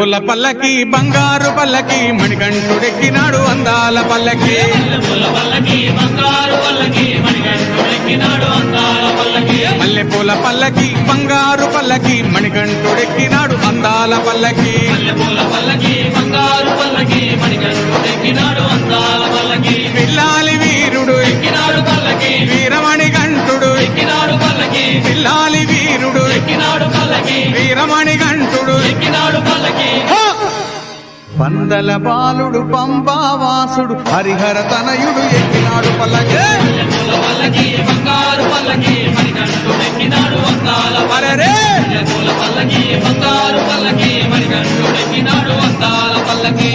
పూల పల్లకి బంగారు పల్లకి మణికంఠుడెక్కినాడు అందాల పల్లకి పూల పల్లకి బంగారు పల్లకి మణికంఠుడెక్కినాడు అందాల పల్లకి మల్లె పూల పల్లకి బంగారు పల్లకి మణికంఠుడెక్కినాడు అందాల పల్లకి పూల పల్లకి బంగారు పల్లకి మణికంఠుడెక్కినాడు అందాల పల్లకి పిల్లాలి వీరుడు ఎక్కినాడు పల్లకి వీరమణి కంఠుడు ఎక్కినాడు పల్లకి పిల్లాలి వీరుడు ఎక్కినాడు పల్లకి వీరమణి కంఠుడు ఎక్కినాడు పల్లకి పందల బాలుడు పంబావాసుడు హరిహర తనయుడు ఎక్కినాడు పల్లకే పూల పల్లకి బంగారు పల్లకి మణికంఠుడెక్కినాడు అందాల అరెరే! పూల పల్లకి బంగారు పల్లకి మణికంఠుడెక్కినాడు అందాల పల్లకి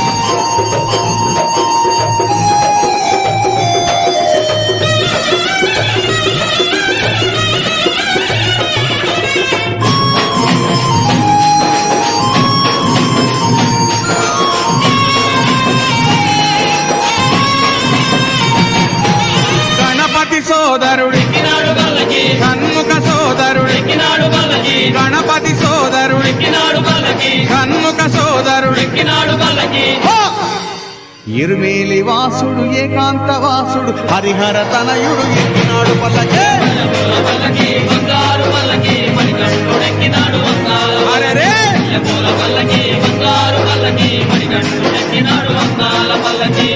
గణపతి సోదరుడు ఎక్కినాడు పల్లకి కన్ముఖ సోదరుడు ఎక్కినాడు పల్లకి గణపతి సోదరుడు ఎక్కినాడు పల్లకి కన్ముఖ సోదరుడు ఎక్కినాడు పల్లకి ఇరుమేలి వాసుడు ఏకాంత వాసుడు హరిహర తనయుడు ఎక్కినాడు పల్లకే పూల పల్లకి బంగారు పల్లకి మణికంఠుడెక్కినాడు అందాల అరెరే! పూల పల్లకి బంగారు పల్లకి మణికంఠుడెక్కినాడు అందాల పల్లకి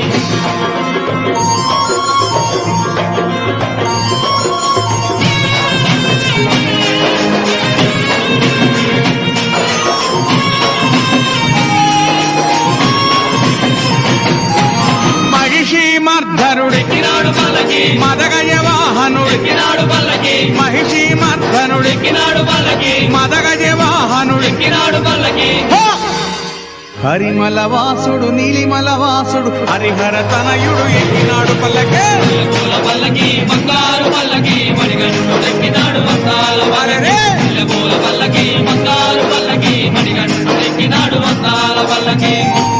మహిషి మర్ధనుడు ఎక్కినాడు పల్లకి మదగజ వాహనుడు ఎక్కినాడు పల్లకి మహిషి మర్ధనుడు ఎక్కినాడు పల్లకి మదగజ వాహనుడు ఎక్కినాడు పల్లకి హరిమల వాసుడు నీలిమల వాసుడు హరిహర తనయుడు ఎక్కినాడు పల్లకే పూల పల్లకి బంగారు పల్లకి మణికంఠుడెక్కినాడు అందాల అరెరే! పూల పల్లకి బంగారు పల్లకి మణికంఠుడెక్కినాడు అందాల పల్లకి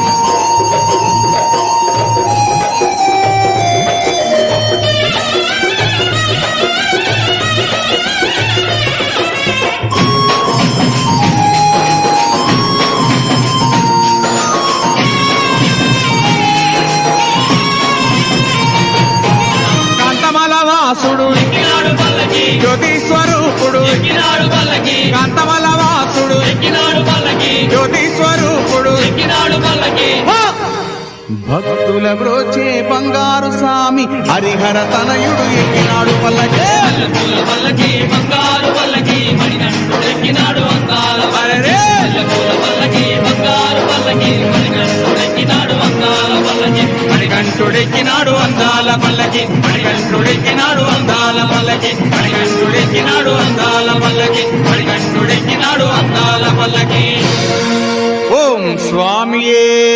కాంతమల వాసుడు ఎక్కినాడు పల్లకి జ్యోతి స్వరూపుడు ఎక్కినాడు పల్లకి కాంతమల వాసుడు ఎక్కినాడు పల్లకి జ్యోతి స్వరూపుడు ఎక్కినాడు పల్లకి భక్తుల బ్రోచే బంగారు స్వామి హరిహర తనయుడు ఎక్కినాడు పల్లకే పూల పల్లకి బంగారు పల్లకి మణికంఠుడెక్కినాడు అందాల అరెరే! పూల పల్లకి బంగారు పల్లకి మణికంఠుడెక్కినాడు అందాల పల్లకి మణికంఠుడెక్కినాడు అందాల పల్లకి మణికంఠుడెక్కినాడు అందాల పల్లకి మణికంఠుడెక్కినాడు అందాల పల్లకి మణికంఠుడెక్కినాడు అందాల పల్లకి ఓం స్వామియే